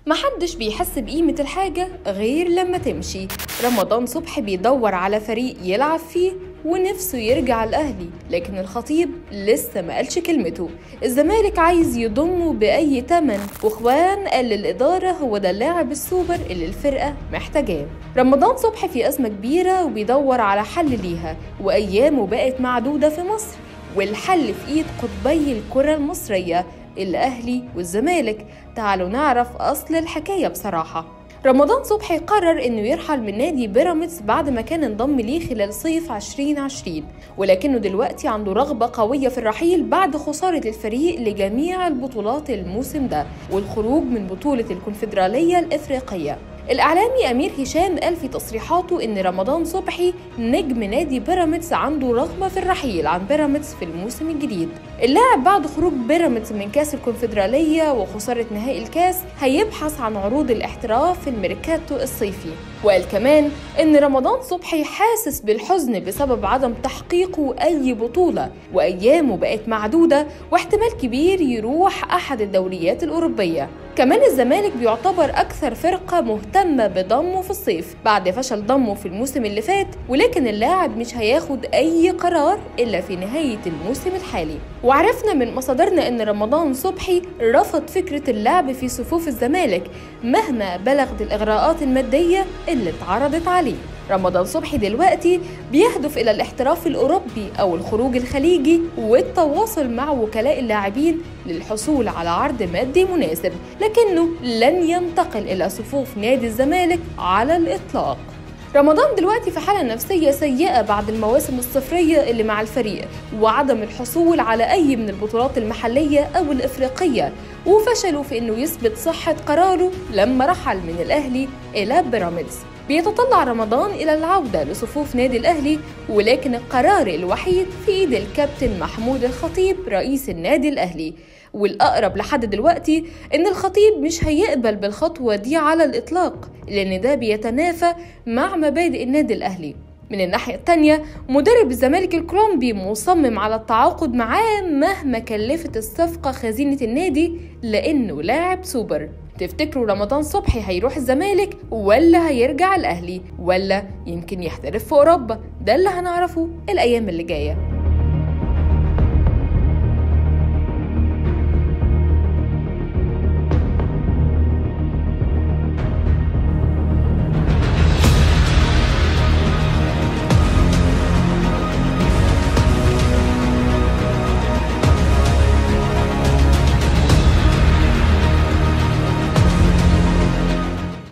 محدش بيحس بقيمة الحاجة غير لما تمشي رمضان صبحي بيدور على فريق يلعب فيه ونفسه يرجع الأهلي لكن الخطيب لسه ما قالش كلمته الزمالك عايز يضمه بأي تمن واخوان قال للإدارة هو ده اللاعب السوبر اللي الفرقة محتاجاه رمضان صبحي في أزمة كبيرة وبيدور على حل ليها وأيامه بقت معدودة في مصر والحل في إيد قطبي الكرة المصرية الأهلي والزمالك تعالوا نعرف أصل الحكاية بصراحة رمضان صبحي قرر انه يرحل من نادي بيراميدز بعد ما كان انضم ليه خلال صيف 2020 ولكنه دلوقتي عنده رغبة قوية في الرحيل بعد خسارة الفريق لجميع البطولات الموسم ده والخروج من بطولة الكونفدرالية الإفريقية الإعلامي أمير هشام قال في تصريحاته إن رمضان صبحي نجم نادي بيراميدز عنده رغبة في الرحيل عن بيراميدز في الموسم الجديد. اللاعب بعد خروج بيراميدز من كأس الكونفدرالية وخسارة نهائي الكأس هيبحث عن عروض الاحتراف في الميركاتو الصيفي. وقال كمان إن رمضان صبحي حاسس بالحزن بسبب عدم تحقيقه أي بطولة وأيامه بقت معدودة واحتمال كبير يروح أحد الدوريات الأوروبية. كمان الزمالك بيعتبر أكثر فرقة مهتمة بضمه في الصيف بعد فشل ضمه في الموسم اللي فات ولكن اللاعب مش هياخد أي قرار إلا في نهاية الموسم الحالي وعرفنا من مصادرنا إن رمضان صبحي رفض فكرة اللعب في صفوف الزمالك مهما بلغت الإغراءات المادية اللي اتعرضت عليه رمضان صبحي دلوقتي بيهدف إلى الاحتراف الأوروبي أو الخروج الخليجي والتواصل مع وكلاء اللاعبين للحصول على عرض مادي مناسب لكنه لن ينتقل إلى صفوف نادي الزمالك على الإطلاق رمضان دلوقتي في حالة نفسية سيئة بعد المواسم الصفرية اللي مع الفريق وعدم الحصول على أي من البطولات المحلية أو الإفريقية وفشلوا في إنه يثبت صحة قراره لما رحل من الأهلي إلى بيراميدز بيتطلع رمضان إلى العودة لصفوف نادي الأهلي ولكن القرار الوحيد في إيد الكابتن محمود الخطيب رئيس النادي الأهلي والأقرب لحد دلوقتي إن الخطيب مش هيقبل بالخطوة دي على الإطلاق لأن ده بيتنافى مع مبادئ النادي الأهلي من الناحية التانية مدرب الزمالك الكولومبي مصمم على التعاقد معاه مهما كلفت الصفقة خزينة النادي لأنه لاعب سوبر تفتكروا رمضان صبحي هيروح الزمالك ولا هيرجع الأهلي ولا يمكن يحترف في أوروبا ده اللي هنعرفه الأيام اللي جايه